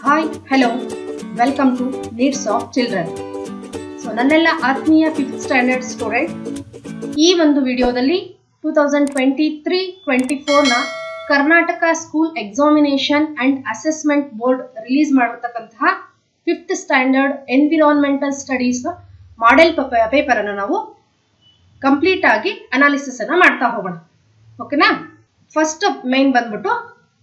Hi hello welcome to needs of children so ನನ್ನೆಲ್ಲ ಆತ್ಮೀಯ fifth standard student ಈ ಒಂದು ವಿಡಿಯೋದಲ್ಲಿ two thousand twenty three twenty ಫೋರ್ನ Karnataka school examination and assessment board release ಮಾಡಿರ್ತಕ್ಕಂತಹ fifth standard environmental studies model paper ಅನ್ನು ನಾವು complete ಆಗಿ ಅನಾಲಿಸಿಸ್ ಅನ್ನ ಮಾಡ್ತಾ ಹೋಗೋಣ ಓಕೆನಾ ಫಸ್ಟ್ ಮೇನ್ ಬಂದ್ಬಿಟ್ಟು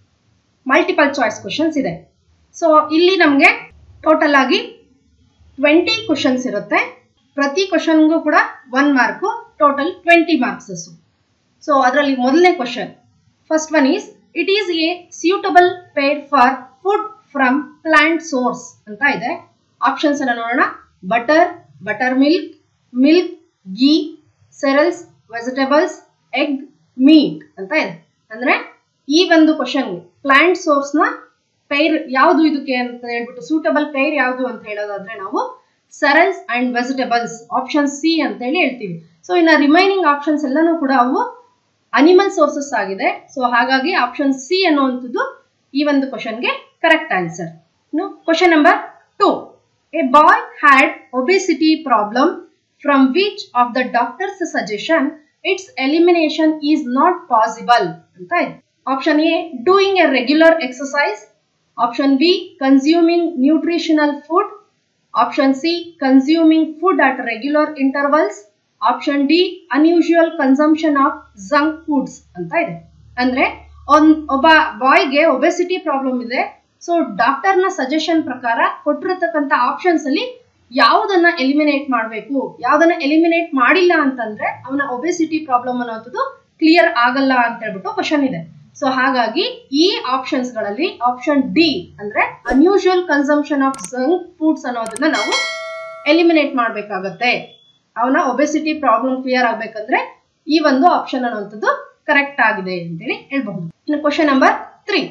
ಮಲ್ಟಿಪಲ್ ಚಾಯ್ಸ್ ಕ್ವಶನ್ಸ್ ಇದೆ ಸೊ ಇಲ್ಲಿ ನಮಗೆ ಟೋಟಲ್ ಆಗಿ ಟ್ವೆಂಟಿ ಕ್ವಶನ್ಸ್ ಇರುತ್ತೆ ಪ್ರತಿ ಕ್ವಶನ್ಗೂ ಕೂಡ one mark total twenty marks so ಅದರಲ್ಲಿ ಮೊದಲನೇ question first one is it is a suitable paid for food from plant source ಅಂತ ಇದೆ ಆಪ್ಷನ್ಸ್ ಅನ್ನ ನೋಡೋಣ butter butter milk milk ghee cereals vegetables egg meat ಅಂತ ಇದೆ ಅಂದ್ರೆ ಈ ಒಂದು ಕ್ವಶನ್ ಪ್ಲಾಂಟ್ ಸೋರ್ಸ್ ನ ಪೈರ್ ಯಾವುದು ಇದಕ್ಕೆ ಅಂತ ಹೇಳ್ಬಿಟ್ಟು ಸೂಟಬಲ್ ಪೈರ್ ಯಾವುದು ಅಂತ ಹೇಳೋದಾದ್ರೆ ನಾವು cereals and vegetables option C ಅಂತ ಹೇಳಿ ಹೇಳ್ತೀವಿ ಸೊ ಇನ್ನ ರಿಮೈನಿಂಗ್ ಆಪ್ಷನ್ಸ್ ಎಲ್ಲಾನು ಕೂಡ ಅವು ಅನಿಮಲ್ ಸೋರ್ಸಸ್ ಆಗಿದೆ ಸೊ ಹಾಗಾಗಿ ಆಪ್ಷನ್ ಸಿ ಅನ್ನುವಂಥದ್ದು ಈ ಒಂದು ಕ್ವಶನ್ಗೆ ಕರೆಕ್ಟ್ ಆನ್ಸರ್ ಇನ್ನು question number two a boy had obesity problem from which of the doctors suggestion it's elimination is not possible ಅಂತ ಇದೆ option A doing a regular exercise option B consuming nutritional food option C consuming food at regular intervals option D unusual consumption of junk foods ಅಂತ ಇದೆ ಅಂದ್ರೆ ಒಬ್ಬ ಬಾಯ್ಗೆ obesity problem ಇದೆ so ಡಾಕ್ಟರ್ನ suggestion ಪ್ರಕಾರ ಕೊಟ್ಟಿರತಕ್ಕಂತ ಆಪ್ಷನ್ಸ್ ಅಲ್ಲಿ ಯಾವುದನ್ನ ಎಲಿಮಿನೇಟ್ ಮಾಡಬೇಕು ಯಾವ್ದನ್ನ ಎಲಿಮಿನೇಟ್ ಮಾಡಿಲ್ಲ ಅಂತಂದ್ರೆ ಅವನ ಒಬೆಸಿಟಿ ಪ್ರಾಬ್ಲಮ್ ಅನ್ನೋದು ಕ್ಲಿಯರ್ ಆಗಲ್ಲ ಅಂತ ಹೇಳ್ಬಿಟ್ಟು ಕ್ವಶನ್ ಇದೆ ಸೊ ಹಾಗಾಗಿ ಈ ಆಪ್ಷನ್ಸ್ ಗಳಲ್ಲಿ ಆಪ್ಷನ್ ಡಿ ಅಂದ್ರೆ unusual consumption of junk foods ಅನ್ನೋದನ್ನ ನಾವು ಎಲಿಮಿನೇಟ್ ಮಾಡ್ಬೇಕಾಗತ್ತೆ ಅವನ ಒಬೆಸಿಟಿ ಪ್ರಾಬ್ಲಮ್ ಕ್ಲಿಯರ್ ಆಗ್ಬೇಕಂದ್ರೆ ಈ ಒಂದು ಆಪ್ಷನ್ ಅನ್ನುವಂಥದ್ದು ಕರೆಕ್ಟ್ ಆಗಿದೆ ಅಂತೇಳಿ ಹೇಳ್ಬಹುದು ಇನ್ನು question number three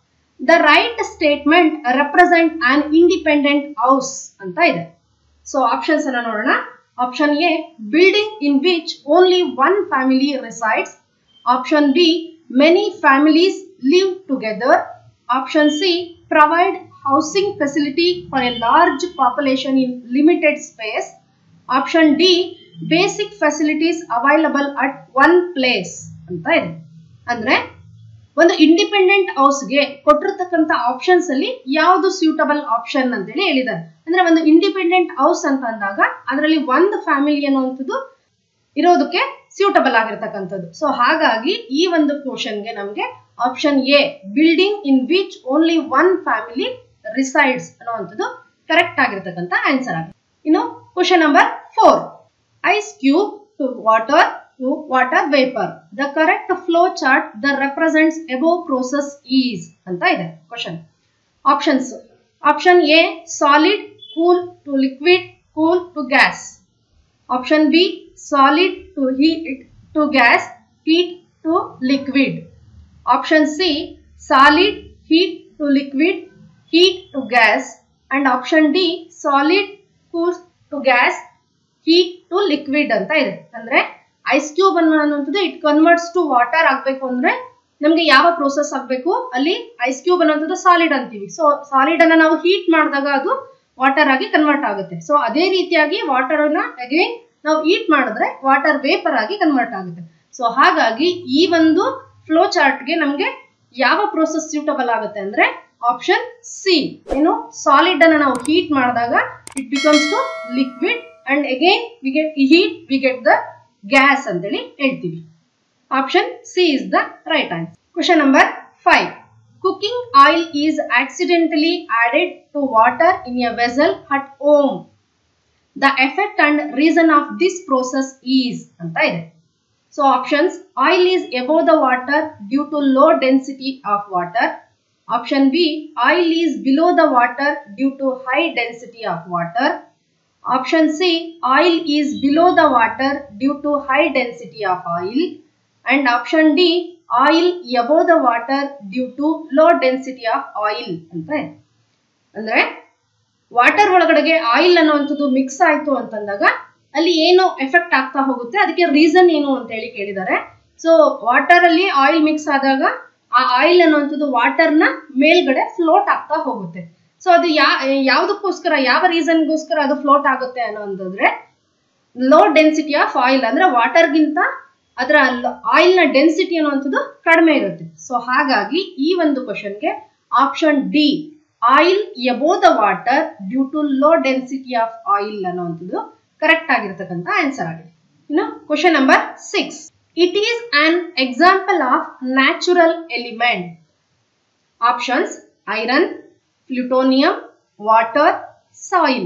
the right statement represent an independent house ಅಂತ ಇದೆ ಸೊ ಆಪ್ಷನ್ಸ್ ಅನ್ನ ನೋಡೋಣ option A building in which only one family resides option B many families live together option C provide housing facility for a large population in limited space option D basic facilities available at one place ಅಂತ ಇದೆ ಅಂದ್ರೆ ಒಂದು independent ಹೌಸ್ಗೆ ಕೊಟ್ಟಿರ್ತಕ್ಕಂಥ options ಅಲ್ಲಿ ಯಾವುದು suitable option ಅಂತೇಳಿ ಹೇಳಿದ್ದಾರೆ ಅಂದ್ರೆ ಒಂದು ಇಂಡಿಪೆಂಡೆಂಟ್ ಹೌಸ್ ಅಂತ ಅಂದಾಗ ಅದರಲ್ಲಿ ಒಂದು ಫ್ಯಾಮಿಲಿ ಅನ್ನುವಂಥದ್ದು ಇರೋದಕ್ಕೆ ಸ್ಯೂಟಬಲ್ ಆಗಿರ್ತಕ್ಕಂಥದ್ದು ಸೊ ಹಾಗಾಗಿ ಈ ಒಂದು ಕ್ವಶನ್ಗೆ ನಮಗೆ option A building in which only one family resides ಅನ್ನುವಂಥದ್ದು ಕರೆಕ್ಟ್ ಆಗಿರ್ತಕ್ಕಂಥ ಆನ್ಸರ್ ಆಗಿದೆ ಇನ್ನು question number four ice cube to water to water vapour the correct flow chart the represents above process is ಅಂತ ಇದೆ question options option A solid cool to liquid cool to gas option B solid to heat to gas heat to liquid option C solid heat to liquid heat to gas and option D solid cool to gas heat to liquid ಅಂತ ಇದೆ ಅಂದ್ರೆ ice cube ಅನ್ನೋದು it converts to water ಆಗ್ಬೇಕು ಅಂದ್ರೆ ನಮ್ಗೆ ಯಾವ process ಆಗ್ಬೇಕು ಅಲ್ಲಿ ಐಸ್ ಕ್ಯೂಬ್ ಅನ್ನೋದು ಸಾಲಿಡ್ ಅಂತೀವಿ ಸೊ ಸಾಲಿಡ್ ಅನ್ನ ನಾವು ಹೀಟ್ ಮಾಡಿದಾಗ ಅದು ವಾಟರ್ ಆಗಿ ಕನ್ವರ್ಟ್ ಆಗುತ್ತೆ ಸೊ ಅದೇ ರೀತಿಯಾಗಿ ವಾಟರ್ ಅನ್ನ ಅಗೇನ್ ನಾವು ಹೀಟ್ ಮಾಡಿದ್ರೆ ವಾಟರ್ ವೇಪರ್ ಆಗಿ ಕನ್ವರ್ಟ್ ಆಗುತ್ತೆ ಸೊ ಹಾಗಾಗಿ ಈ ಒಂದು ಫ್ಲೋ ಚಾರ್ಟ್ಗೆ ನಮ್ಗೆ ಯಾವ ಪ್ರೋಸೆಸ್ ಸೂಟಬಲ್ ಆಗುತ್ತೆ ಅಂದ್ರೆ ಆಪ್ಷನ್ ಸಿ ಏನು ಸಾಲಿಡ್ ಅನ್ನ ನಾವು ಹೀಟ್ ಮಾಡಿದಾಗ it becomes to liquid and again we get heat we get the gas ಅಂತೇಳಿ ಹೇಳ್ತೀವಿ option C is the right answer question number five cooking oil is accidentally added to water in a vessel at home the effect and reason of this process is ಅಂತ ಇದೆ so options oil is above the water due to low density of water option B oil is below the water due to high density of water option C oil is below the water due to high density of oil and option D oil above the water due to low density of oil ಅಂತ ಅಂದ್ರೆ water ಒಳಗಡೆಗೆ oil ಅನ್ನುವಂಥದ್ದು mix ಆಯ್ತು ಅಂತಂದಾಗ ಅಲ್ಲಿ ಏನು effect ಆಗ್ತಾ ಹೋಗುತ್ತೆ ಅದಕ್ಕೆ ರೀಸನ್ ಏನು ಅಂತ ಹೇಳಿ ಕೇಳಿದ್ದಾರೆ ಸೊ ವಾಟರ್ ಅಲ್ಲಿ ಆಯಿಲ್ ಮಿಕ್ಸ್ ಆದಾಗ ಆ ಆಯಿಲ್ ಅನ್ನುವಂಥದ್ದು ವಾಟರ್ನ ಮೇಲ್ಗಡೆ ಫ್ಲೋಟ್ ಆಗ್ತಾ ಹೋಗುತ್ತೆ ಸೊ ಅದು ಯಾ ಯಾವ್ದಕ್ಕೋಸ್ಕರ ಯಾವ ರೀಸನ್ಗೋಸ್ಕರ ಅದು ಫ್ಲೋಟ್ ಆಗುತ್ತೆ ಅನ್ನೋದಾದ್ರೆ ಲೋ ಡೆನ್ಸಿಟಿ ಆಫ್ ಆಯಿಲ್ ಅಂದ್ರೆ ವಾಟರ್ಗಿಂತ ಅದರ ಆಯಿಲ್ ನ ಡೆನ್ಸಿಟಿ ಅನ್ನುವಂಥದ್ದು ಕಡಿಮೆ ಇರುತ್ತೆ ಸೊ ಹಾಗಾಗಿ ಈ ಒಂದು ಕ್ವಶನ್ಗೆ option D oil above the water due to low density of oil ಅನ್ನುವಂಥದ್ದು ಕರೆಕ್ಟ್ ಆಗಿರ್ತಕ್ಕಂಥ ಆನ್ಸರ್ ಆಗಿದೆ ಇನ್ನು question number six it is an example of natural element options iron plutonium water soil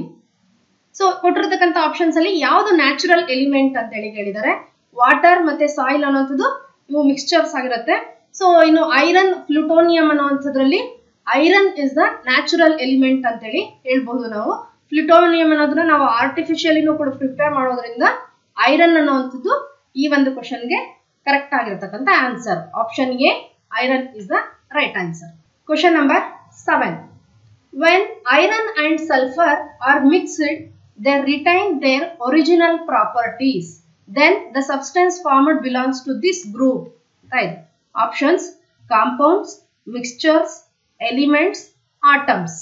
so ಕೊಟ್ಟಿರ್ತಕ್ಕಂಥ options ಅಲ್ಲಿ ಯಾವುದು natural element ಅಂತ ಹೇಳಿ ಹೇಳಿದ್ದಾರೆ ವಾಟರ್ ಮತ್ತೆ ಸಾಯಿಲ್ ಅನ್ನೋಂಥದ್ದು ಇವು ಮಿಕ್ಸ್ಚರ್ಸ್ ಆಗಿರುತ್ತೆ ಸೊ ಇನ್ನು ಐರನ್ ಪ್ಲುಟೋನಿಯಂ ಅನ್ನೋಂಥದ್ರಲ್ಲಿ iron is the natural element ಅಂತ ಹೇಳಿ ಹೇಳ್ಬಹುದು ನಾವು ಪ್ಲುಟೋನಿಯಂ ಅನ್ನೋದನ್ನ ನಾವು ಆರ್ಟಿಫಿಷಿಯಲಿನೂ ಕೂಡ ಪ್ರಿಪೇರ್ ಮಾಡೋದ್ರಿಂದ ಐರನ್ ಅನ್ನೋವಂಥದ್ದು ಈ ಒಂದು ಕ್ವಶನ್ಗೆ ಕರೆಕ್ಟ್ ಆಗಿರ್ತಕ್ಕಂಥ answer option A iron is the right answer question number seven when iron and sulphur are mixed they retain their original properties. Then the substance formed belongs to this group. Right. Options compounds, mixtures, elements, atoms.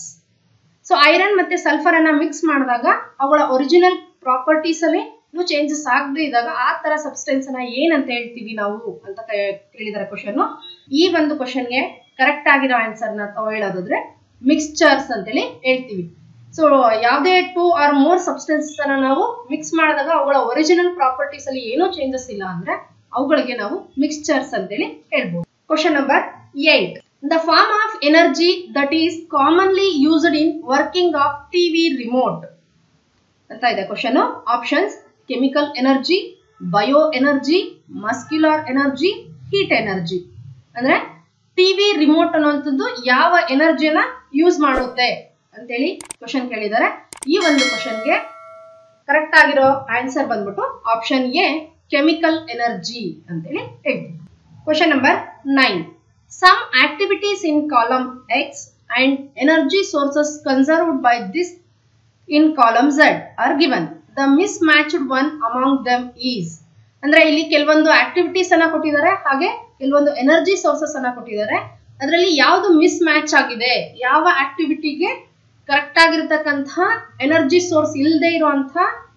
So iron ಮತ್ತೆ sulphur ಅನ್ನ mix ಮಾಡಿದಾಗ ಅವುಗಳ original properties ಅಲ್ಲಿ changes ಆಗದೆ ಇದ್ದಾಗ ಆ ತರ substance ಅನ್ನ ಏನಂತ ಹೇಳ್ತೀವಿ ನಾವು ಅಂತ ಕೇಳಿದಾರೆ ಕ್ವಶನ್ ಈ ಒಂದು ಕ್ವಶನ್ಗೆ ಕರೆಕ್ಟ್ ಆಗಿರೋ ಆನ್ಸರ್ ನ ಹೇಳೋದಾದ್ರೆ ಮಿಕ್ಸ್ಚರ್ಸ್ ಅಂತೇಳಿ ಹೇಳ್ತೀವಿ ಸೊ ಯಾವುದೇ ಟೂ ಆರ್ ಮೋರ್ ಸಬ್ಸ್ಟೆನ್ಸಸ್ ಅನ್ನ ನಾವು ಮಿಕ್ಸ್ ಮಾಡಿದಾಗ ಅವುಗಳ ಒರಿಜಿನಲ್ ಪ್ರಾಪರ್ಟೀಸ್ ಅಲ್ಲಿ ಏನೂ ಚೇಂಜಸ್ ಇಲ್ಲ ಅಂದ್ರೆ ಅವುಗಳಿಗೆ ನಾವು ಮಿಕ್ಸ್ಚರ್ಸ್ ಅಂತೇಳಿ ಹೇಳ್ಬೋದು question number eight the form of energy that is commonly used in working of TV remote ಅಂತ ಇದೆ question options chemical energy bio energy muscular energy heat energy ಅಂದ್ರೆ ಟಿವಿ ರಿಮೋಟ್ ಅನ್ನುವಂಥದ್ದು ಯಾವ ಎನರ್ಜಿನ ಯೂಸ್ ಮಾಡುತ್ತೆ ಅಂತೇಳಿ ಕ್ವಶನ್ ಕೇಳಿದ್ದಾರೆ ಈ ಒಂದು ಕ್ವಶನ್ಗೆ ಕರೆಕ್ಟ್ ಆಗಿರೋ ಆನ್ಸರ್ ಬಂದ್ಬಿಟ್ಟು ಆಪ್ಷನ್ ಎ ಕೆಮಿಕಲ್ ಎನರ್ಜಿ ಅಂತೇಳಿ ಹೇಳ್ತೀವಿ question number nine some activities in column X and energy sources conserved by this in column Z are given the mismatched one among them is ಅಂದ್ರೆ ಇಲ್ಲಿ ಕೆಲವೊಂದು activities ಅನ್ನ ಕೊಟ್ಟಿದ್ದಾರೆ ಹಾಗೆ ಕೆಲವೊಂದು energy sources ಅನ್ನ ಕೊಟ್ಟಿದ್ದಾರೆ ಅದರಲ್ಲಿ ಯಾವುದು ಮಿಸ್ ಮ್ಯಾಚ್ ಆಗಿದೆ ಯಾವ ಆಕ್ಟಿವಿಟಿಗೆ ಕರೆಕ್ಟ್ ಆಗಿರ್ತಕ್ಕಂತಹ ಎನರ್ಜಿ ಸೋರ್ಸ್ ಇಲ್ಲದೆ ಇರುವಂತ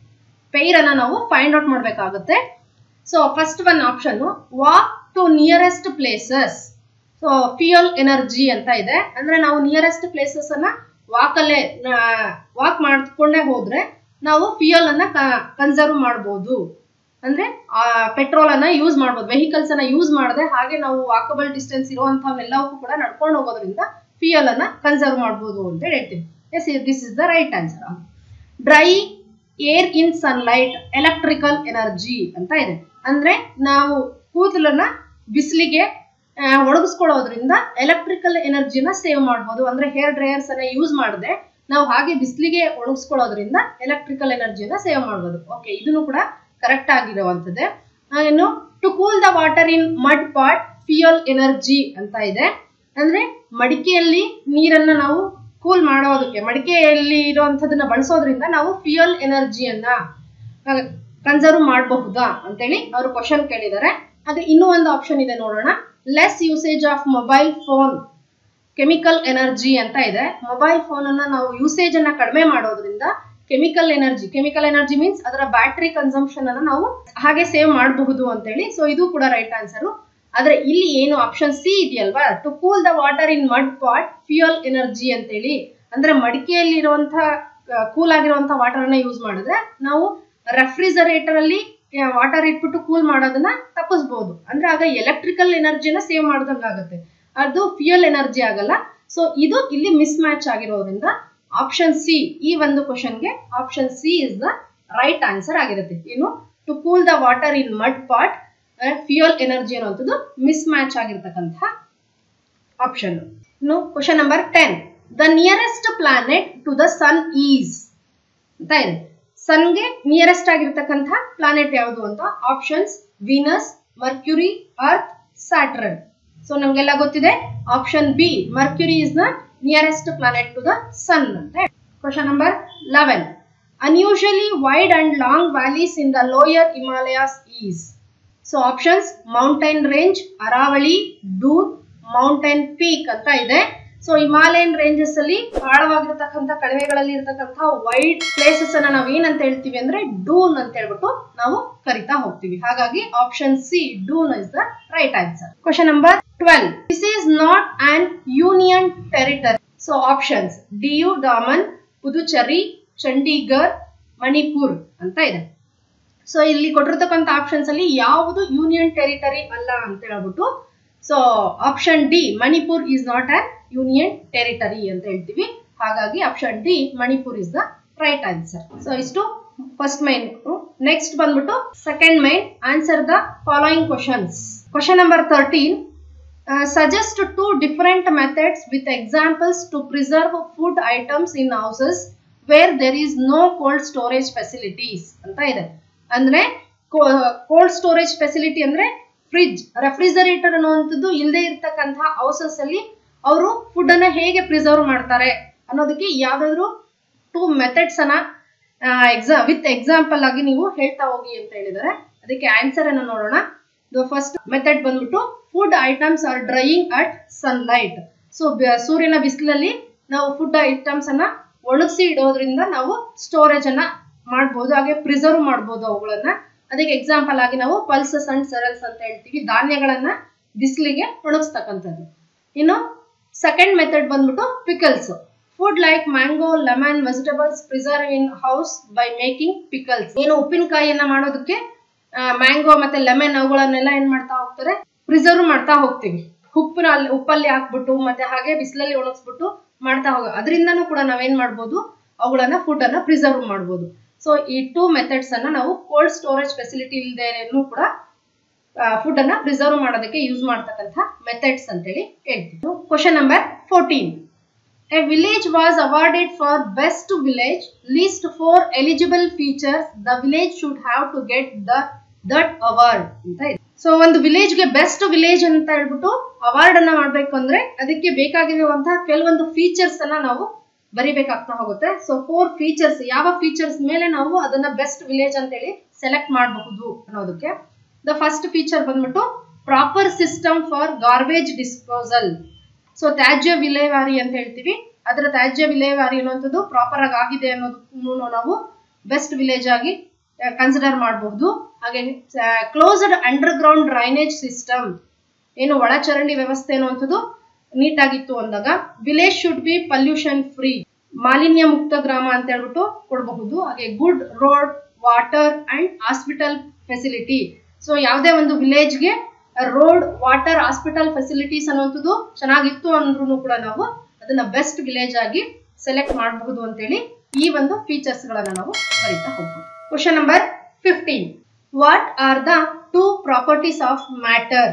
ಪೈರ್ ಅನ್ನ ನಾವು ಫೈಂಡ್ ಔಟ್ ಮಾಡ್ಬೇಕಾಗುತ್ತೆ so first one option walk to nearest places so fuel energy ಅಂತ ಇದೆ ಅಂದ್ರೆ ನಾವು ನಿಯರೆಸ್ಟ್ ಪ್ಲೇಸಸ್ ಅನ್ನ ವಾಕಲ್ಲೇ ವಾಕ್ ಮಾಡ್ಕೊಂಡೇ ಹೋದ್ರೆ ನಾವು ಫ್ಯೂಯಲ್ ಅನ್ನ ಕನ್ಸರ್ವ್ ಮಾಡ್ಬೋದು ಅಂದ್ರೆ ಪೆಟ್ರೋಲ್ ಅನ್ನ ಯೂಸ್ ಮಾಡ್ಬೋದು ವೆಹಿಕಲ್ಸ್ ಅನ್ನ ಯೂಸ್ ಮಾಡದೆ ಹಾಗೆ ನಾವು ವಾಕಬಲ್ ಡಿಸ್ಟೆನ್ಸ್ ಇರುವಂತಹವೆಲ್ಲವಕ್ಕೂ ಕೂಡ ನಡ್ಕೊಂಡು ಹೋಗೋದ್ರಿಂದ ಫ್ಯೂಯಲ್ ಅನ್ನ ಕನ್ಸರ್ವ್ ಮಾಡ್ಬೋದು ಅಂತ ಹೇಳ್ತೀವಿ yes this is the right answer dry air in sunlight electrical energy ಅಂತ ಇದೆ ಅಂದ್ರೆ ನಾವು ಕೂದಲನ್ನ ಬಿಸಿಲಿಗೆ ಒಣಗಿಸ್ಕೊಳ್ಳೋದ್ರಿಂದ ಎಲೆಕ್ಟ್ರಿಕಲ್ ಎನರ್ಜಿನ ಸೇವ್ ಮಾಡ್ಬೋದು ಅಂದ್ರೆ ಹೇರ್ ಡ್ರೈಯರ್ಸ್ ಅನ್ನ ಯೂಸ್ ಮಾಡದೆ ನಾವು ಹಾಗೆ ಬಿಸಿಲಿಗೆ ಒಣಗಿಸ್ಕೊಳ್ಳೋದ್ರಿಂದ ಎಲೆಕ್ಟ್ರಿಕಲ್ ಎನರ್ಜಿನ ಸೇವ್ ಮಾಡ್ಬೋದು ಓಕೆ ಇದನ್ನು ಕೂಡ ಕರೆಕ್ಟ್ ಆಗಿರುವಂತದ್ದೇ ಇನ್ನು to cool the water in mud pot fuel energy ಅಂತ ಇದೆ ಅಂದ್ರೆ ಮಡಿಕೆಯಲ್ಲಿ ನೀರನ್ನ ನಾವು ಕೂಲ್ ಮಾಡೋದಕ್ಕೆ ಮಡಿಕೆಯಲ್ಲಿ ಇರುವಂತದನ್ನ ಬಳಸೋದ್ರಿಂದ ನಾವು ಫ್ಯೂಯಲ್ ಎನರ್ಜಿಯನ್ನ ಕನ್ಸರ್ವ್ ಮಾಡಬಹುದಾ ಅಂತೇಳಿ ಅವರು ಕ್ವಶನ್ ಕೇಳಿದ್ದಾರೆ ಹಾಗೆ ಇನ್ನೂ ಒಂದು ಆಪ್ಷನ್ ಇದೆ ನೋಡೋಣ less usage of mobile phone chemical energy ಅಂತ ಇದೆ ಮೊಬೈಲ್ ಫೋನ್ ಅನ್ನ ನಾವು ಯೂಸೇಜ್ ಅನ್ನ ಕಡಿಮೆ ಮಾಡೋದ್ರಿಂದ chemical energy chemical energy means ಅದರ ಬ್ಯಾಟರಿ ಕನ್ಸಂಪ್ಷನ್ ಅನ್ನ ನಾವು ಹಾಗೆ ಸೇವ್ ಮಾಡಬಹುದು ಅಂತೇಳಿ ಸೊ ಇದು ಕೂಡ ರೈಟ್ ಆನ್ಸರ್ ಆದ್ರೆ ಇಲ್ಲಿ ಏನು ಆಪ್ಷನ್ ಸಿ ಇದೆಯಲ್ವಾ to cool the water in mud pot fuel energy ಅಂತೇಳಿ ಅಂದ್ರೆ ಮಡಿಕೆಯಲ್ಲಿ ಇರುವಂತಹ ಕೂಲ್ ಆಗಿರುವಂತಹ ವಾಟರ್ ಅನ್ನ ಯೂಸ್ ಮಾಡಿದ್ರೆ ನಾವು ರೆಫ್ರಿಜರೇಟರ್ ಅಲ್ಲಿ ವಾಟರ್ ಇಟ್ಬಿಟ್ಟು ಕೂಲ್ ಮಾಡೋದನ್ನ ತಪ್ಪಿಸ್ಬೋದು ಅಂದ್ರೆ ಆಗ ಎಲೆಕ್ಟ್ರಿಕಲ್ ಎನರ್ಜಿನ ಸೇವ್ ಮಾಡ್ದಂಗಾಗುತ್ತೆ ಅದು ಫ್ಯೂಯಲ್ ಎನರ್ಜಿ ಆಗಲ್ಲ ಸೊ ಇದು ಇಲ್ಲಿ ಮಿಸ್ ಮ್ಯಾಚ್ ಆಗಿರೋದ್ರಿಂದ ಆಪ್ಷನ್ ಸಿ ಈ ಒಂದು ಕ್ವಶನ್ಗೆ option C is the right answer ಆಗಿರುತ್ತೆ ಇನ್ನು to cool the water in mud pot fuel energy ಅನ್ನುವಂಥದ್ದು ಮಿಸ್ ಮ್ಯಾಚ್ ಆಗಿರ್ತಕ್ಕಂತಹ ಆಪ್ಷನ್ ಇನ್ನು question number ten the nearest planet to the sun is ಅಂತ ಇದೆ ಸನ್ಗೆ ನಿಯರೆಸ್ಟ್ ಆಗಿರ್ತಕ್ಕಂಥ ಪ್ಲಾನೆಟ್ ಯಾವುದು ಅಂತ options Venus Mercury Earth Saturn so ನಮ್ಗೆಲ್ಲ ಗೊತ್ತಿದೆ option B Mercury is the nearest planet to the ಸನ್ ಅಂತ question number eleven unusually wide and long valleys in the lower Himalayas is so options mountain range Aravalli Doon mountain peak ಅಂತ ಇದೆ so Himalayan ranges ಅಲ್ಲಿ ಆಳವಾಗಿರ್ತಕ್ಕಂಥ ಕಣಿವೆಗಳಲ್ಲಿ ಇರತಕ್ಕಂಥ wide places ಅನ್ನ ನಾವ್ ಏನಂತ ಹೇಳ್ತೀವಿ ಅಂದ್ರೆ ಡೂನ್ ಅಂತ ಹೇಳ್ಬಿಟ್ಟು ನಾವು ಕರಿತಾ ಹೋಗ್ತೀವಿ ಹಾಗಾಗಿ option C Doon is the right answer question number twelve this is not an union territory so options Diu Daman Puducherry Chandigarh Manipur ಅಂತ ಇದೆ ಸೊ ಇಲ್ಲಿ ಕೊಟ್ಟಿರ್ತಕ್ಕಂಥ ಆಪ್ಷನ್ಸ್ ಅಲ್ಲಿ ಯಾವುದು ಯೂನಿಯನ್ ಟೆರಿಟರಿ ಅಲ್ಲ ಅಂತ ಹೇಳ್ಬಿಟ್ಟು so option D Manipur is not an union territory ಅಂತ ಹೇಳ್ತೀವಿ ಹಾಗಾಗಿ option D Manipur is the right answer so ಇಷ್ಟು ಫಸ್ಟ್ ಮೈನ್ ನೆಕ್ಸ್ಟ್ ಬಂದ್ಬಿಟ್ಟು second main answer the following questions question number thirteen suggest two different methods with examples to preserve food items in houses where there is no cold storage facilities ಅಂತ ಇದೆ ಅಂದ್ರೆ cold storage facility ಅಂದ್ರೆ fridge refrigerator ಅನ್ನುವಂಥದ್ದು ಇಲ್ಲದೆ ಇರ್ತಕ್ಕಂಥ houses ಅಲ್ಲಿ ಅವರು food ಅನ್ನ ಹೇಗೆ ಪ್ರಿಸರ್ವ್ ಮಾಡ್ತಾರೆ ಅನ್ನೋದಕ್ಕೆ ಯಾವ್ದಾದ್ರು ಟೂ ಮೆಥಡ್ಸ್ ಅನ್ನ ಎಕ್ಸಾ ವಿತ್ ಎಕ್ಸಾಂಪಲ್ ಆಗಿ ನೀವು ಹೇಳ್ತಾ ಹೋಗಿ ಅಂತ ಹೇಳಿದ್ದಾರೆ ಅದಕ್ಕೆ ಆನ್ಸರ್ ಅನ್ನ ನೋಡೋಣ ಫಸ್ಟ್ ಮೆಥಡ್ ಬಂದ್ಬಿಟ್ಟು food items are drying at sunlight so ಸೂರ್ಯನ ಬಿಸಿಲಲ್ಲಿ ನಾವು ಫುಡ್ ಐಟಮ್ಸ್ ಅನ್ನ ಒಣಗಿಸಿ ಇಡೋದ್ರಿಂದ ನಾವು ಸ್ಟೋರೇಜ್ ಅನ್ನ ಮಾಡ್ಬೋದು ಹಾಗೆ ಪ್ರಿಸರ್ವ್ ಮಾಡ್ಬೋದು ಅವುಗಳನ್ನ ಅದಕ್ಕೆ ಎಕ್ಸಾಂಪಲ್ ಆಗಿ ನಾವು ಪಲ್ಸಸ್ ಅಂಡ್ ಸೆರಲ್ಸ್ ಅಂತ ಹೇಳ್ತೀವಿ ಧಾನ್ಯಗಳನ್ನ ಬಿಸಿಲಿಗೆ ಒಣಗಿಸ್ತಕ್ಕಂಥದ್ದು ಇನ್ನು ಸೆಕೆಂಡ್ ಮೆಥಡ್ ಬಂದ್ಬಿಟ್ಟು pickles food like mango lemon vegetables preserve in house by making pickles ಏನು ಉಪ್ಪಿನಕಾಯಿಯನ್ನ ಮಾಡೋದಕ್ಕೆ ಮ್ಯಾಂಗೋ ಮತ್ತೆ ಲೆಮನ್ ಅವುಗಳನ್ನೆಲ್ಲ ಏನ್ ಮಾಡ್ತಾ ಹೋಗ್ತಾರೆ ಪ್ರಿಸರ್ವ್ ಮಾಡ್ತಾ ಹೋಗ್ತೀವಿ ಉಪ್ಪಿನ ಉಪ್ಪಲ್ಲಿ ಹಾಕ್ಬಿಟ್ಟು ಮತ್ತೆ ಹಾಗೆ ಬಿಸಿಲಲ್ಲಿ ಒಣಗಿಸ್ಬಿಟ್ಟು ಮಾಡ್ತಾ ಹೋಗ ಅದರಿಂದನೂ ಕೂಡ ನಾವೇನ್ ಮಾಡ್ಬೋದು ಅವುಗಳನ್ನ ಫುಡ್ ಅನ್ನ ಪ್ರಿಸರ್ವ್ ಮಾಡ್ಬೋದು ಸೊ ಈ ಟೂ ಮೆಥಡ್ಸ್ ಅನ್ನ ನಾವು ಕೋಲ್ಡ್ ಸ್ಟೋರೇಜ್ ಫೆಸಿಲಿಟಿ ಇಲ್ಲದೇನು ಕೂಡ ಫುಡ್ ಅನ್ನ ಪ್ರಿಸರ್ವ್ ಮಾಡೋದಕ್ಕೆ ಯೂಸ್ ಮಾಡ್ತಕ್ಕಂಥ ಮೆಥಡ್ಸ್ ಅಂತೇಳಿ ಹೇಳ್ತೀವಿ question number fourteen a village was awarded for best village list four eligible features the village should have to get the that award ಅಂತ ಇದೆ ಸೊ ಒಂದು ವಿಲೇಜ್ಗೆ best village ಅಂತ ಹೇಳ್ಬಿಟ್ಟು ಅವಾರ್ಡ್ ಅನ್ನ ಮಾಡ್ಬೇಕು ಅಂದ್ರೆ ಅದಕ್ಕೆ ಬೇಕಾಗಿರುವಂತಹ ಕೆಲವೊಂದು ಫೀಚರ್ಸ್ ಅನ್ನ ನಾವು ಬರಿಬೇಕಾಗ್ತಾ ಹೋಗುತ್ತೆ ಸೊ ಫೋರ್ ಫೀಚರ್ಸ್ ಯಾವ ಫೀಚರ್ಸ್ ಮೇಲೆ ನಾವು ಅದನ್ನ ಬೆಸ್ಟ್ ವಿಲೇಜ್ ಅಂತ ಹೇಳಿ ಸೆಲೆಕ್ಟ್ ಮಾಡಬಹುದು ಅನ್ನೋದಕ್ಕೆ ದ ಫಸ್ಟ್ ಫೀಚರ್ ಬಂದ್ಬಿಟ್ಟು proper system for garbage disposal so ತ್ಯಾಜ್ಯ ವಿಲೇವಾರಿ ಅಂತ ಹೇಳ್ತೀವಿ ಅದರ ತ್ಯಾಜ್ಯ ವಿಲೇವಾರಿ ಅನ್ನುವಂಥದ್ದು ಪ್ರಾಪರ್ ಆಗಿ ಆಗಿದೆ ಅನ್ನೋದನ್ನು ನಾವು ಬೆಸ್ಟ್ ವಿಲೇಜ್ ಆಗಿ ಕನ್ಸಿಡರ್ ಮಾಡಬಹುದು ಹಾಗೆ closed underground drainage system ಏನು ಒಳಚರಂಡಿ ವ್ಯವಸ್ಥೆ ಅನ್ನುವಂಥದ್ದು ನೀಟಾಗಿತ್ತು ಅಂದಾಗ village should be pollution free ಮಾಲಿನ್ಯ ಮುಕ್ತ ಗ್ರಾಮ ಅಂತ ಹೇಳ್ಬಿಟ್ಟು ಕೊಡಬಹುದು ಹಾಗೆ good road water and hospital facility so ಯಾವುದೇ ಒಂದು ವಿಲೇಜ್ಗೆ ರೋಡ್ ವಾಟರ್ ಹಾಸ್ಪಿಟಲ್ ಫೆಸಿಲಿಟೀಸ್ ಅನ್ನುವಂಥದ್ದು ಚೆನ್ನಾಗಿತ್ತು ಅಂದ್ರೂ ಕೂಡ ನಾವು ಅದನ್ನ ಬೆಸ್ಟ್ ವಿಲೇಜ್ ಆಗಿ ಸೆಲೆಕ್ಟ್ ಮಾಡಬಹುದು ಅಂತೇಳಿ ಈ ಒಂದು ಫೀಚರ್ಸ್ ಗಳನ್ನ ನಾವು ಬರೀತಾ ಹೋಗ್ಬೋದು question number fifteen what are the two properties of matter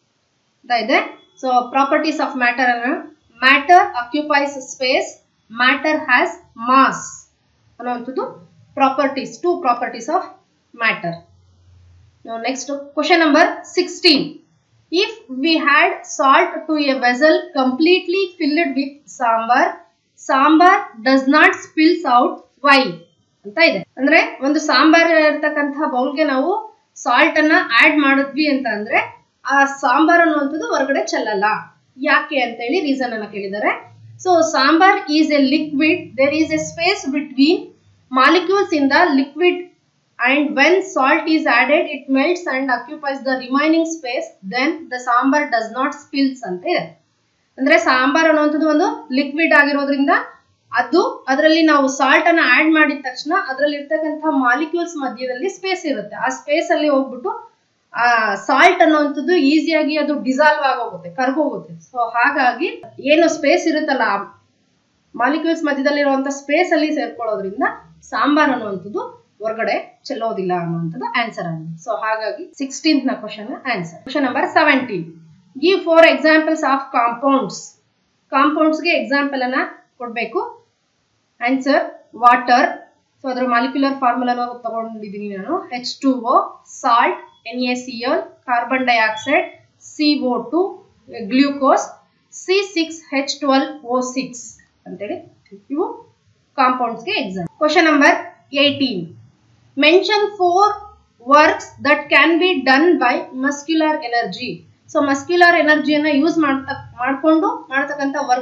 ಇದೆ ಸೊ ಪ್ರಾಪರ್ಟೀಸ್ ಆಫ್ ಮ್ಯಾಟರ್ ಅನ್ನ matter occupies space matter has mass ಅನ್ನುವಂಥದ್ದು properties two properties of matter next question number sixteen if we had salt to a vessel completely filled with sambar sambar does not spills out why ಅಂತ ಇದೆ ಅಂದ್ರೆ ಒಂದು ಸಾಂಬಾರ್ ಇರ್ತಕ್ಕಂಥ ಬೌಲ್ಗೆ ನಾವು salt ಅನ್ನ add ಮಾಡಿದ್ವಿ ಅಂತ ಅಂದ್ರೆ ಆ ಸಾಂಬಾರ್ ಅನ್ನುವಂಥದ್ದು ಹೊರಗಡೆ ಚೆಲ್ಲಲ್ಲ ಯಾಕೆ ಅಂತ ಹೇಳಿ ರೀಸನ್ ಅನ್ನ ಕೇಳಿದ್ದಾರೆ so sambar is a liquid there is a space between molecules in the liquid and when salt is added it melts and occupies the remaining space then the sambar does not spills ಅಂತ ಇದೆ ಅಂದ್ರೆ ಸಾಂಬಾರ್ ಅನ್ನುವಂಥದ್ದು ಒಂದು liquid ಆಗಿರೋದ್ರಿಂದ ಅದು ಅದರಲ್ಲಿ ನಾವು salt ಅನ್ನ ಆಡ್ ಮಾಡಿದ ತಕ್ಷಣ ಅದರಲ್ಲಿ ಇರ್ತಕ್ಕಂಥ ಮಾಲಿಕ್ಯೂಲ್ಸ್ ಮಧ್ಯದಲ್ಲಿ ಸ್ಪೇಸ್ ಇರುತ್ತೆ ಆ ಸ್ಪೇಸ್ ಅಲ್ಲಿ ಹೋಗ್ಬಿಟ್ಟು ಆ ಸಾಲ್ಟ್ ಅನ್ನುವಂಥದ್ದು ಈಸಿಯಾಗಿ ಅದು ಡಿಸಾಲ್ವ್ ಆಗೋಗುತ್ತೆ ಕರ್ಗೋಗುತ್ತೆ ಸೊ ಹಾಗಾಗಿ ಏನು ಸ್ಪೇಸ್ ಇರುತ್ತಲ್ಲ ಮಾಲಿಕ್ಯೂಲ್ಸ್ ಮಧ್ಯದಲ್ಲಿರುವಂತ ಸ್ಪೇಸ್ ಅಲ್ಲಿ ಸೇರ್ಕೊಳ್ಳೋದ್ರಿಂದ ಸಾಂಬಾರ್ ಅನ್ನುವಂಥದ್ದು ಹೊರಗಡೆ ಚೆಲ್ಲೋದಿಲ್ಲ ಅನ್ನುವಂಥದ್ದು ಆನ್ಸರ್ ಆಗಿದೆ ಸೊ ಹಾಗಾಗಿ ಸಿಕ್ಸ್ಟೀನ್ತ್ ನ question answer question number seventeen give four examples of compounds ಕಾಂಪೌಂಡ್ಸ್ಗೆ ಎಕ್ಸಾಂಪಲ್ ಅನ್ನ ಕೊಡ್ಬೇಕು ಆನ್ಸರ್ ವಾಟರ್ ಸೊ ಅದರ ಮಾಲಿಕ್ಯುಲರ್ ಫಾರ್ಮುಲಾ ತಗೊಂಡಿದ್ದೀನಿ ನಾನು H two O salt N A C L carbon dioxide C O two glucose C six H twelve O six ಅಂತೇಳಿ ಇವು ಕಾಂಪೌಂಡ್ಸ್ಗೆ exam question number eighteen mention four works that can be done by muscular energy so muscular ಎನರ್ಜಿಯನ್ನ use ಮಾಡ್ತಾ ಮಾಡ್ಕೊಂಡು ಮಾಡ್ತಕ್ಕಂಥ work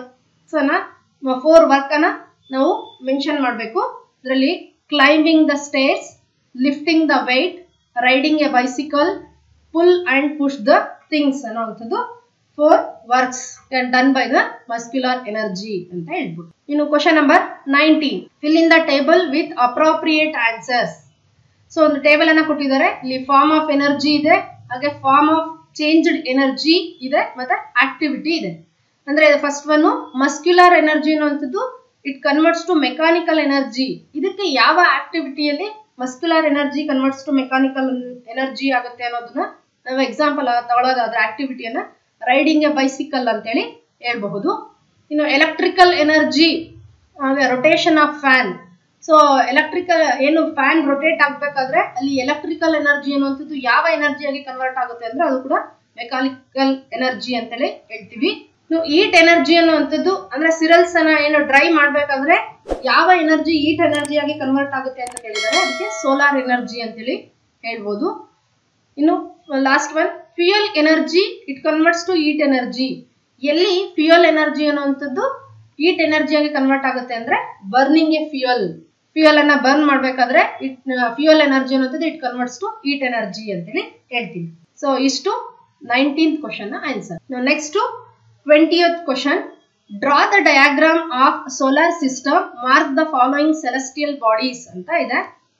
ಅನ್ನ four work ಅನ್ನ ನಾವು ಮೆನ್ಷನ್ ಮಾಡಬೇಕು ಇದರಲ್ಲಿ climbing the stairs lifting the weight riding a bicycle pull and push the things ಅನ್ನೋವಂಥದ್ದು four works done by the muscular energy ಅಂತ ಹೇಳ್ಬಿಟ್ಟು ಇನ್ನು question number nineteen fill in the table with appropriate answers so ಒಂದು table ಅನ್ನ ಕೊಟ್ಟಿದ್ದಾರೆ ಇಲ್ಲಿ form of energy ಇದೆ ಹಾಗೆ ಫಾರ್ಮ್ ಆಫ್ ಚೇಂಜ್ಡ್ ಎನರ್ಜಿ ಇದೆ ಮತ್ತೆ ಆಕ್ಟಿವಿಟಿ ಇದೆ ಅಂದ್ರೆ ಫಸ್ಟ್ ಒನ್ ಮಸ್ಕ್ಯುಲರ್ ಎನರ್ಜಿ ಅನ್ನುವಂಥದ್ದು it converts to mechanical energy ಇದಕ್ಕೆ ಯಾವ ಆಕ್ಟಿವಿಟಿಯಲ್ಲಿ muscular energy converts to mechanical energy ಆಗುತ್ತೆ ಅನ್ನೋದನ್ನ ನಾವು ಎಕ್ಸಾಂಪಲ್ ತಗೊಳ್ಳೋದಾದ್ರೆ ಆಕ್ಟಿವಿಟಿಯನ್ನ ರೈಡಿಂಗ್ ಎ ಬೈಸಿಕಲ್ ಅಂತೇಳಿ ಹೇಳ್ಬಹುದು ಇನ್ನು electrical energy rotation of fan so electrical ಏನು ಫ್ಯಾನ್ ರೊಟೇಟ್ ಆಗ್ಬೇಕಾದ್ರೆ ಅಲ್ಲಿ ಎಲೆಕ್ಟ್ರಿಕಲ್ ಎನರ್ಜಿ ಅನ್ನುವಂಥದ್ದು ಯಾವ ಎನರ್ಜಿಯಾಗಿ ಕನ್ವರ್ಟ್ ಆಗುತ್ತೆ ಅಂದ್ರೆ ಅದು ಕೂಡ ಮೆಕ್ಯಾನಿಕಲ್ ಎನರ್ಜಿ ಅಂತೇಳಿ ಹೇಳ್ತೀವಿ ಇನ್ನು ಈಟ್ ಎನರ್ಜಿ ಅನ್ನುವಂಥದ್ದು ಅಂದ್ರೆ ಸಿರಲ್ಸ್ ಅನ್ನ ಏನು ಡ್ರೈ ಮಾಡ್ಬೇಕಾದ್ರೆ ಯಾವ ಎನರ್ಜಿ ಈಟ್ ಎನರ್ಜಿ ಆಗಿ ಕನ್ವರ್ಟ್ ಆಗುತ್ತೆ ಅಂತ ಕೇಳಿದ್ದಾರೆ ಅದಕ್ಕೆ ಸೋಲಾರ್ ಎನರ್ಜಿ ಅಂತೇಳಿ ಹೇಳ್ಬೋದು ಇನ್ನು last one fuel energy it converts to heat energy ಎಲ್ಲಿ ಫ್ಯೂಯಲ್ ಎನರ್ಜಿ ಅನ್ನುವಂಥದ್ದು ಈಟ್ ಎನರ್ಜಿಯಾಗಿ ಕನ್ವರ್ಟ್ ಆಗುತ್ತೆ ಅಂದ್ರೆ ಬರ್ನಿಂಗ್ ಎ ಫ್ಯೂಯಲ್ ಫ್ಯೂಯಲ್ ಅನ್ನ ಬರ್ನ್ ಮಾಡ್ಬೇಕಾದ್ರೆ ಇಟ್ ಫ್ಯೂಯಲ್ ಎನರ್ಜಿ ಅನ್ನೋದು it converts to heat energy ಅಂತೇಳಿ ಹೇಳ್ತೀವಿ ಸೊ ಇಷ್ಟು nineteenth question answer next twentieth question draw the diagram of solar system mark the following celestial bodies ಅಂತ ಇದೆ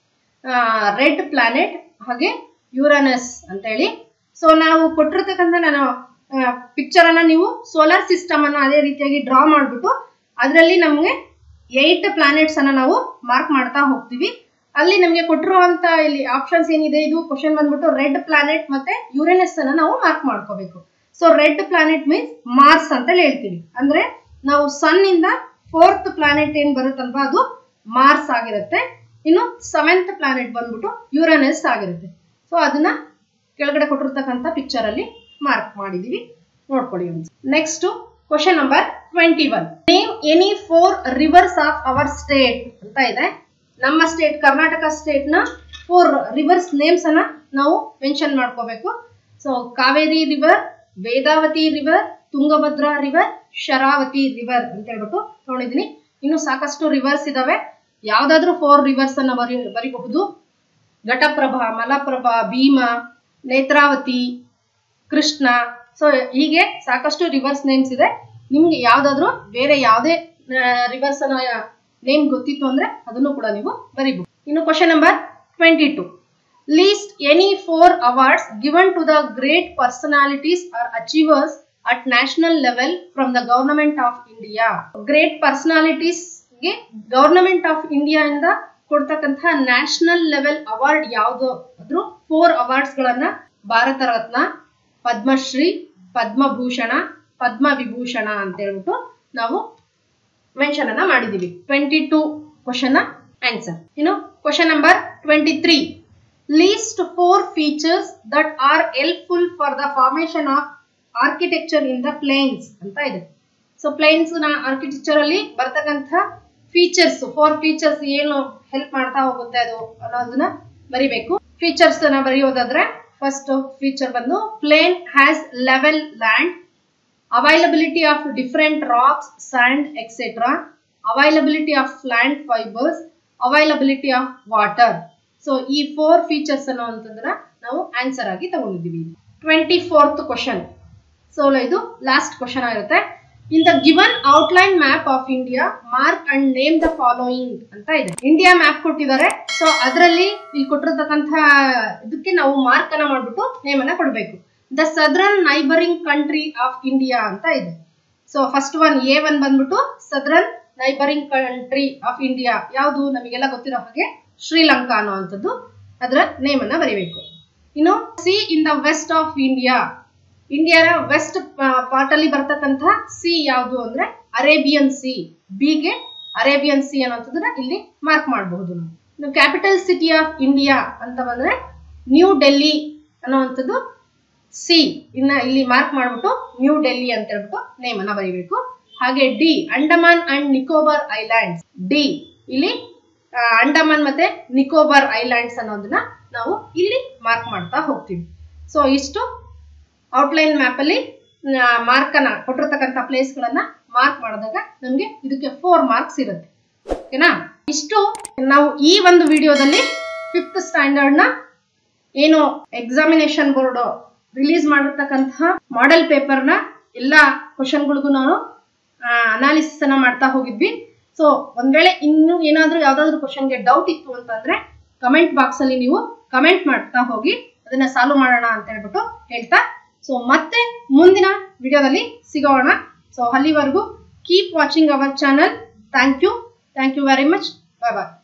red planet ಹಾಗೆ ಯುರನಸ್ ಅಂತ ಹೇಳಿ ಸೊ ನಾವು ಕೊಟ್ಟಿರ್ತಕ್ಕಂಥ ನಾನು ಪಿಕ್ಚರ್ ಅನ್ನ ನೀವು ಸೋಲಾರ್ ಸಿಸ್ಟಮ್ ಅನ್ನ ಅದೇ ರೀತಿಯಾಗಿ ಡ್ರಾ ಮಾಡ್ಬಿಟ್ಟು ಅದರಲ್ಲಿ ನಮಗೆ ಏಟ್ ಪ್ಲಾನೆಟ್ಸ್ ಅನ್ನ ನಾವು ಮಾರ್ಕ್ ಮಾಡ್ತಾ ಹೋಗ್ತೀವಿ ಅಲ್ಲಿ ನಮಗೆ ಕೊಟ್ಟಿರುವಂತ ಇಲ್ಲಿ ಆಪ್ಷನ್ಸ್ ಏನಿದೆ ಇದು ಕ್ವಶನ್ ಬಂದ್ಬಿಟ್ಟು ರೆಡ್ ಪ್ಲಾನೆಟ್ ಮತ್ತೆ ಯುರೇನಸ್ ಅನ್ನ ನಾವು ಮಾರ್ಕ್ ಮಾಡ್ಕೋಬೇಕು so red planet means Mars ಅಂತ ಹೇಳ್ತೀವಿ ಅಂದ್ರೆ ನಾವು ಸನ್ ಇಂದ ಫೋರ್ತ್ ಪ್ಲಾನೆಟ್ ಏನ್ ಬರುತ್ತಲ್ವಾ ಅದು ಮಾರ್ಸ್ ಆಗಿರುತ್ತೆ ಇನ್ನು ಸೆವೆಂತ್ ಪ್ಲಾನೆಟ್ ಬಂದ್ಬಿಟ್ಟು ಯುರನಸ್ ಆಗಿರುತ್ತೆ ಸೊ ಅದನ್ನ ಕೆಳಗಡೆ ಕೊಟ್ಟಿರ್ತಕ್ಕಂಥ ಪಿಕ್ಚರ್ ಅಲ್ಲಿ ಮಾರ್ಕ್ ಮಾಡಿದೀವಿ ನೋಡ್ಕೊಳ್ಳಿ next question number twenty one name any four rivers of our state ಅಂತ ಇದೆ ನಮ್ಮ ಸ್ಟೇಟ್ ಕರ್ನಾಟಕ ಸ್ಟೇಟ್ ನ ಫೋರ್ ರಿವರ್ಸ್ ನೇಮ್ಸ್ ಅನ್ನ ನಾವು ಮೆನ್ಷನ್ ಮಾಡ್ಕೋಬೇಕು so Kaveri river Vedavathi river Tungabhadra river Sharavathi river ಅಂತ ಹೇಳ್ಬಿಟ್ಟು ತಗೊಂಡಿದ್ದೀನಿ ಇನ್ನು ಸಾಕಷ್ಟು ರಿವರ್ಸ್ ಇದಾವೆ ಯಾವ್ದಾದ್ರೂ ಫೋರ್ ರಿವರ್ಸ್ ಅನ್ನ ಬರಿ ಬರಿಬಹುದು ಘಟಪ್ರಭಾ ಮಲಪ್ರಭಾ ಭೀಮಾ ನೇತ್ರಾವತಿ ಕೃಷ್ಣ ಸೊ ಹೀಗೆ ಸಾಕಷ್ಟು ರಿವರ್ಸ್ ನೇಮ್ಸ್ ಇದೆ ನಿಮ್ಗೆ ಯಾವ್ದಾದ್ರು ಬೇರೆ ಯಾವುದೇ ರಿವರ್ಸ್ ಅನ್ನ ನೇಮ್ ಗೊತ್ತಿತ್ತು ಅಂದ್ರೆ ಅದನ್ನು ಕೂಡ ನೀವು ಬರಿಬಹುದು ಇನ್ನು question number twenty two list any four awards given to the great personalities or achievers at national level from the government of India great ಪರ್ಸನಾಲಿಟೀಸ್ಗೆ ಗವರ್ನಮೆಂಟ್ ಆಫ್ ಇಂಡಿಯಾ ಇಂದ ಕೊಡ್ತಕ್ಕಂತಹ ನ್ಯಾಷನಲ್ ಲೆವೆಲ್ ಅವಾರ್ಡ್ ಯಾವುದು ಆದ್ರೂ ಫೋರ್ ಅವಾರ್ಡ್ಸ್ ಗಳನ್ನ ಭಾರತ ರತ್ನ ಪದ್ಮಶ್ರೀ ಪದ್ಮಭೂಷಣ ಪದ್ಮ ವಿಭೂಷಣ ಅಂತ ಹೇಳ್ಬಿಟ್ಟು ನಾವು mention ಅನ್ನ ಮಾಡಿದೀವಿ ಟ್ವೆಂಟಿ ಟೂ ಕ್ವಶನ್ ಆನ್ಸರ್ ಇನ್ನು question number twenty three list four features that are helpful for the formation of architecture in the plains ಅಂತ ಇದೆ ಸೊ ಪ್ಲೇನ್ಸ್ ನ ಆರ್ಕಿಟೆಕ್ಚರ್ ಅಲ್ಲಿ ಬರ್ತಕ್ಕಂಥ ಫೀಚರ್ಸ್ ಫೋರ್ ಫೀಚರ್ಸ್ ಏನು ಹೆಲ್ಪ್ ಮಾಡ್ತಾ ಹೋಗುತ್ತೆ ಅದು ಅನ್ನೋದನ್ನ ಬರಿಬೇಕು ಫೀಚರ್ಸ್ ನ ಬರೆಯೋದಾದ್ರೆ ಫಸ್ಟ್ ಫೀಚರ್ ಬಂದು plain has level land availability of different rocks sand etcetera availability of plant fibres availability of water so ಈ ಫೋರ್ ಫೀಚರ್ಸ್ ಅನ್ನೋಂಥದ್ದನ್ನ ನಾವು ಆನ್ಸರ್ ಆಗಿ ತಗೊಂಡಿದ್ದೀವಿ ಟ್ವೆಂಟಿ ಫೋರ್ತ್ ಕ್ವಶನ್ ಸೊ ಇದು ಲಾಸ್ಟ್ ಕ್ವಶನ್ ಆಗಿರುತ್ತೆ in the given outline map of India mark and name the following ಅಂತ ಇದೆ India map ಕೊಟ್ಟಿದ್ದಾರೆ ಸೊ ಅದರಲ್ಲಿ ಇಲ್ಲಿ ಕೊಟ್ಟಿರ್ತಕ್ಕಂಥ ಇದಕ್ಕೆ ನಾವು ಮಾರ್ಕ್ ಅನ್ನ ಮಾಡ್ಬಿಟ್ಟು ನೇಮ್ ಅನ್ನ ಕೊಡಬೇಕು the southern neighbouring country of India ಅಂತ ಇದೆ so first one a one ಬಂದ್ಬಿಟ್ಟು southern neighbouring country of India ಯಾವುದು ನಮಗೆಲ್ಲ ಗೊತ್ತಿರೋ ಹಾಗೆ ಶ್ರೀಲಂಕಾ ಅನ್ನುವಂಥದ್ದು ಅದರ ನೇಮ್ ಅನ್ನ ಬರೀಬೇಕು ಇನ್ನು sea in the west of India ಇಂಡಿಯಾದ ವೆಸ್ಟ್ ಪಾರ್ಟ್ ಅಲ್ಲಿ ಬರ್ತಕ್ಕಂಥ ಸಿ ಯಾವುದು ಅಂದ್ರೆ ಅರೇಬಿಯನ್ ಸಿ ಬಿಗೆ ಅರೇಬಿಯನ್ ಸಿ ಅನ್ನೋಂಥದ್ದನ್ನ ಇಲ್ಲಿ ಮಾರ್ಕ್ ಮಾಡಬಹುದು ನಾವು ಕ್ಯಾಪಿಟಲ್ ಸಿಟಿ ಆಫ್ ಇಂಡಿಯಾ ಅಂತ ಬಂದ್ರೆ ನ್ಯೂ ಡೆಲ್ಲಿ ಅನ್ನುವಂಥದ್ದು ಸಿ ಇನ್ನ ಇಲ್ಲಿ ಮಾರ್ಕ್ ಮಾಡ್ಬಿಟ್ಟು ನ್ಯೂ ಡೆಲ್ಲಿ ಅಂತ ಹೇಳ್ಬಿಟ್ಟು ನೇಮ್ ಅನ್ನ ಬರೀಬೇಕು ಹಾಗೆ D Andaman and Nicobar islands D ಇಲ್ಲಿ ಅಂಡಮಾನ್ ಮತ್ತೆ ನಿಕೋಬಾರ್ ಐಲ್ಯಾಂಡ್ಸ್ ಅನ್ನೋದನ್ನ ನಾವು ಇಲ್ಲಿ ಮಾರ್ಕ್ ಮಾಡ್ತಾ ಹೋಗ್ತೀವಿ ಸೊ ಇಷ್ಟು ಔಟ್ಲೈನ್ ಮ್ಯಾಪ್ ಅಲ್ಲಿ ಮಾರ್ಕ್ ಅನ್ನ ಕೊಟ್ಟಿರ್ತಕ್ಕಂಥ ಪ್ಲೇಸ್ ಗಳನ್ನ ಮಾರ್ಕ್ ಮಾಡಿದಾಗ ನಮಗೆ ಇದಕ್ಕೆ ಫೋರ್ ಮಾರ್ಕ್ಸ್ ಇರುತ್ತೆ ಓಕೆನಾ ಇಷ್ಟು ನಾವು ಈ ಒಂದು ವಿಡಿಯೋದಲ್ಲಿ ಫಿಫ್ತ್ ಸ್ಟ್ಯಾಂಡರ್ಡ್ನ ಏನು ಎಕ್ಸಾಮಿನೇಷನ್ ಬೋರ್ಡ್ ರಿಲೀಸ್ ಮಾಡಿರ್ತಕ್ಕಂತಹ ಮಾಡೆಲ್ ಪೇಪರ್ನ ಎಲ್ಲ ಕ್ವಶನ್ಗಳಿಗೂ ನಾವು ಅನಾಲಿಸಿಸ್ ಅನ್ನ ಮಾಡ್ತಾ ಹೋಗಿದ್ವಿ ಸೊ ಒಂದ್ ವೇಳೆ ಇನ್ನು ಏನಾದ್ರೂ ಯಾವ್ದಾದ್ರು ಕ್ವಶನ್ಗೆ ಡೌಟ್ ಇತ್ತು ಅಂತಂದ್ರೆ ಕಮೆಂಟ್ ಬಾಕ್ಸ್ ಅಲ್ಲಿ ನೀವು ಕಮೆಂಟ್ ಮಾಡ್ತಾ ಹೋಗಿ ಅದನ್ನ ಸಾಲ್ವ್ ಮಾಡೋಣ ಅಂತ ಹೇಳ್ಬಿಟ್ಟು ಹೇಳ್ತಾ ಸೊ ಮತ್ತೆ ಮುಂದಿನ ವಿಡಿಯೋದಲ್ಲಿ ಸಿಗೋಣ ಸೊ ಅಲ್ಲಿವರೆಗೂ keep watching our channel thank you thank you very much bye bye